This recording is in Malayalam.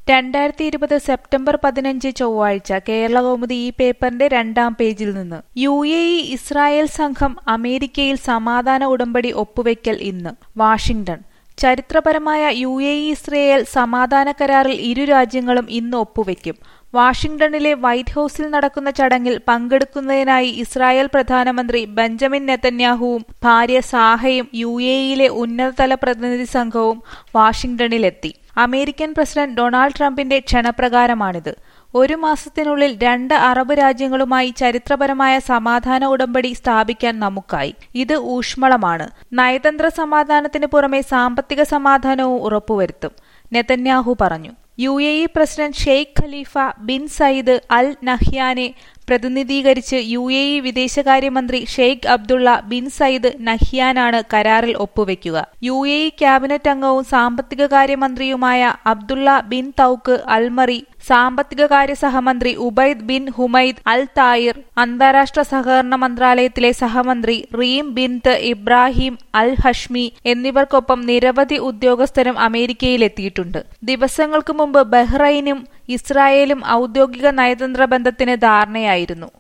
രണ്ടായിരത്തി ഇരുപത് സെപ്റ്റംബർ പതിനഞ്ച് ചൊവ്വാഴ്ച കേരളകൗമുദി ഈ പേപ്പറിന്റെ രണ്ടാം പേജിൽ നിന്ന് യു എ ഇ ഇസ്രായേൽ സംഘം അമേരിക്കയിൽ സമാധാന ഉടമ്പടി ഒപ്പുവെക്കൽ ഇന്ന് വാഷിംഗ്ടൺ ചരിത്രപരമായ യു എ ഇ ഇസ്രയേൽ സമാധാന കരാറിൽ ഇരു രാജ്യങ്ങളും ഇന്ന് ഒപ്പുവെക്കും വാഷിംഗ്ടണിലെ വൈറ്റ് ഹൌസിൽ നടക്കുന്ന ചടങ്ങിൽ പങ്കെടുക്കുന്നതിനായി ഇസ്രായേൽ പ്രധാനമന്ത്രി ബെഞ്ചമിൻ നെതന്യാഹുവും ഭാര്യ സാഹയും യു എ ഇയിലെ ഉന്നതതല പ്രതിനിധി സംഘവും വാഷിംഗ്ടണിലെത്തി അമേരിക്കൻ പ്രസിഡന്റ് ഡൊണാൾഡ് ട്രംപിന്റെ ക്ഷണപ്രകാരമാണിത് ഒരു മാസത്തിനുള്ളിൽ രണ്ട് അറബ് രാജ്യങ്ങളുമായി ചരിത്രപരമായ സമാധാന ഉടമ്പടി സ്ഥാപിക്കാൻ നമുക്കായി ഇത് ഊഷ്മളമാണ് നയതന്ത്ര സമാധാനത്തിന് പുറമെ സാമ്പത്തിക സമാധാനവും ഉറപ്പുവരുത്തും നെതന്യാഹു പറഞ്ഞു U A E president Sheikh Khalifa bin Zayed Al നഹ്യാനെ പ്രതിനിധീകരിച്ച് യു എ ഇ വിദേശകാര്യമന്ത്രി ഷെയ്ഖ് അബ്ദുള്ള ബിൻ സയ്യിദ് നഹ്യാനാണ് കരാറിൽ ഒപ്പുവെക്കുക യു എ ഇ ക്യാബിനറ്റ് അംഗവും സാമ്പത്തിക കാര്യമന്ത്രിയുമായ അബ്ദുള്ള ബിൻ തൌക്ക് അൽമറി സാമ്പത്തിക കാര്യ സഹമന്ത്രി Obaid bin Humaid Al Tayer അന്താരാഷ്ട്ര സഹകരണ മന്ത്രാലയത്തിലെ സഹമന്ത്രി റീം ബിൻത്ത് ഇബ്രാഹിം അൽ ഹഷ്മി എന്നിവർക്കൊപ്പം നിരവധി ഉദ്യോഗസ്ഥരും അമേരിക്കയിലെത്തിയിട്ടുണ്ട് ദിവസങ്ങൾക്ക് മുമ്പ് ബഹ്റൈനും ഇസ്രായേലും ഔദ്യോഗിക നയതന്ത്ര ബന്ധത്തിന് ധാരണയായിരുന്നു